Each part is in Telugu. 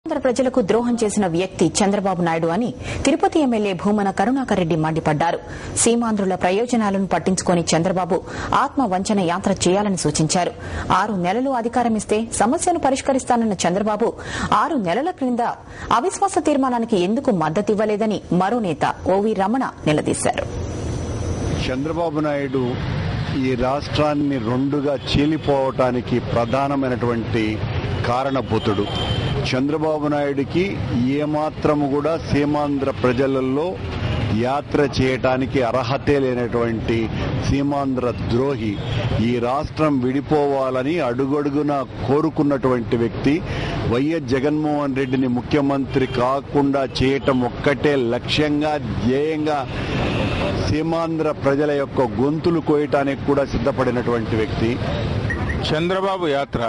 ఆంధ్ర ప్రజలకు ద్రోహం చేసిన వ్యక్తి చంద్రబాబు నాయుడు అని తిరుపతి ఎమ్మెల్యే భూమన కరుణాకర్ రెడ్డి మండిపడ్డారు సీమాంధ్రుల ప్రయోజనాలను పట్టించుకొని చంద్రబాబు ఆత్మ వంచన యాత్ర చేయాలని సూచించారు ఆరు నెలలు అధికారం ఇస్తే సమస్యను పరిష్కరిస్తానన్న చంద్రబాబు ఆరు నెలల క్రింద అవిశ్వాస తీర్మానానికి ఎందుకు మద్దతివ్వలేదని మరో నేత ఓవి రమణ నిలదీశారు చంద్రబాబు నాయుడు ఈ రాష్ట్రాన్ని రెండుగా చీలిపోవటానికి ప్రధానమైనటువంటి కారణభూతుడు చంద్రబాబు నాయుడికి ఏమాత్రము కూడా సీమాంధ్ర ప్రజలలో యాత్ర చేయటానికి అర్హతే లేనటువంటి సీమాంధ్ర ద్రోహి ఈ రాష్ట్రం విడిపోవాలని అడుగడుగున కోరుకున్నటువంటి వ్యక్తి వైఎస్ జగన్మోహన్ రెడ్డిని ముఖ్యమంత్రి కాకుండా చేయటం ఒక్కటే లక్ష్యంగా ధ్యేయంగా సీమాంధ్ర ప్రజల యొక్క గొంతులు కోయటానికి కూడా సిద్ధపడినటువంటి వ్యక్తి చంద్రబాబు యాత్ర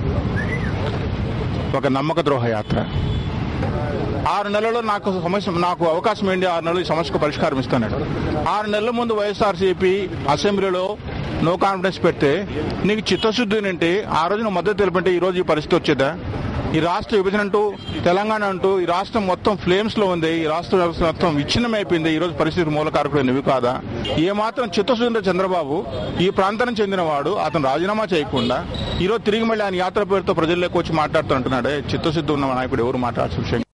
ఒక నమ్మక ద్రోహ యాత్ర ఆరు నెలల్లో నాకు సమస్య నాకు అవకాశం ఏంటి ఆరు నెలలు ఈ సమస్యకు పరిష్కారం ఇస్తాడు ఆరు నెలల ముందు వైఎస్ఆర్సీపీ అసెంబ్లీలో నో కాన్ఫిడెన్స్ పెడితే నీకు చిత్తశుద్ధి ఏంటి ఆ రోజు నువ్వు మద్దతు తెలిపంటే ఈ రోజు ఈ పరిస్థితి వచ్చేదా ఈ రాష్ట్ర విభజన అంటూ తెలంగాణ అంటూ ఈ రాష్ట్రం మొత్తం ఫ్లేమ్స్ లో ఉంది ఈ రాష్ట్ర వ్యవస్థ మొత్తం విచ్ఛిన్నమైపోయింది ఈ రోజు పరిస్థితి మూలకారకుడు నువ్వు కాదా ఏ మాత్రం చిత్తశుద్ధి ఉంటే చంద్రబాబు ఈ ప్రాంతానికి చెందినవాడు అతను రాజీనామా చేయకుండా ఈ రోజు తిరిగి మళ్ళీ ఆయన యాత్ర పేరుతో ప్రజల్లోకి వచ్చి మాట్లాడుతూ అంటున్నాడే చిత్తశుద్ధి ఉన్న నాయకుడు ఎవరు మాట్లాడాల్సిన విషయం